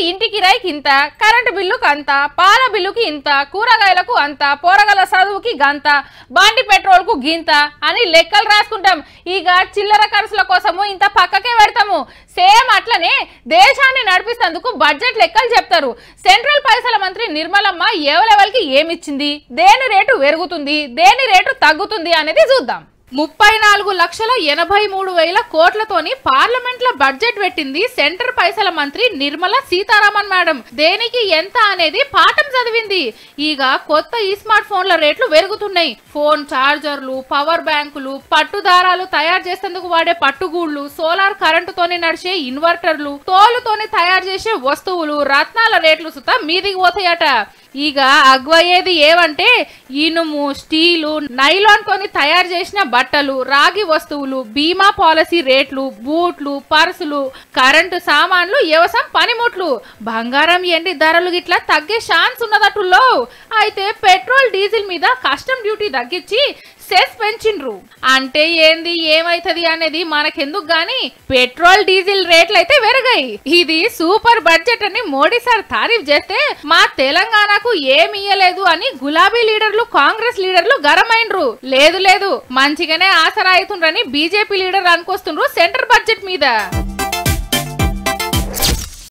ఇంటి కిరాయికి ఇంత కరెంటు బిల్లుకు అంత పాల బిల్లుకి ఇంత కూరగాయలకు అంత పోరగల చదువుకి గంత బండి పెట్రోల్కు గింత అని లెక్కలు రాసుకుంటాం ఇక చిల్లర ఖర్చుల కోసము ఇంత పక్కకే పెడతాము సేమ్ అట్లనే దేశాన్ని నడిపిస్తేందుకు బడ్జెట్ లెక్కలు చెప్తారు సెంట్రల్ పైసల మంత్రి నిర్మలమ్మ ఏ లెవెల్కి ఏమిచ్చింది దేని రేటు పెరుగుతుంది దేని రేటు తగ్గుతుంది అనేది చూద్దాం ముప్పై నాలుగు లక్షల ఎనభై మూడు వేల కోట్లతోని పార్లమెంట్ లో బడ్జెట్ పెట్టింది సెంటర్ పైసల మంత్రి నిర్మల సీతారామన్ మేడం దేనికి ఎంత అనేది పాఠం చదివింది ఇక కొత్త ఈ స్మార్ట్ ఫోన్ల రేట్లు పెరుగుతున్నాయి ఫోన్ చార్జర్లు పవర్ బ్యాంకులు పట్టుదారాలు తయారు చేసేందుకు వాడే పట్టుగూళ్లు సోలార్ కరెంటుతోని నడిచే ఇన్వర్టర్లు తోలుతోని తయారు చేసే వస్తువులు రత్నాల రేట్లు సుతా మీదికి పోతాయట ఇక అగ్వయ్యేది ఏవంటే ఇనుము స్టీలు నైలాన్ తోని తయారు చేసిన బట్టలు రాగి వస్తువులు బీమా పాలసీ రేట్లు బూట్లు పర్సులు కరెంటు సామాన్లు వ్యవసాయం పనిముట్లు బంగారం ఎండి ధరలు గిట్లా తగ్గే ఛాన్స్ ఉన్నదట్టులో అయితే పెట్రోల్ డీజిల్ మీద కస్టమ్ డ్యూటీ తగ్గించి సెస్ పెంచిండ్రు అంటే ఏంది ఏమైతది అనేది మనకెందుకు గాని పెట్రోల్ డీజిల్ రేట్లు అయితే పెరిగాయి ఇది సూపర్ బడ్జెట్ అని మోడీ సార్ తారీఫ్ చేస్తే మా తెలంగాణకు ఏమి ఇయ్యలేదు అని గులాబీ లీడర్లు కాంగ్రెస్ లీడర్లు గరమైండ్రు లేదు లేదు మంచిగానే ఆసరా అవుతుండ్రని బీజేపీ లీడర్ అనుకొస్తుండ్రు సెంటర్ బడ్జెట్ మీద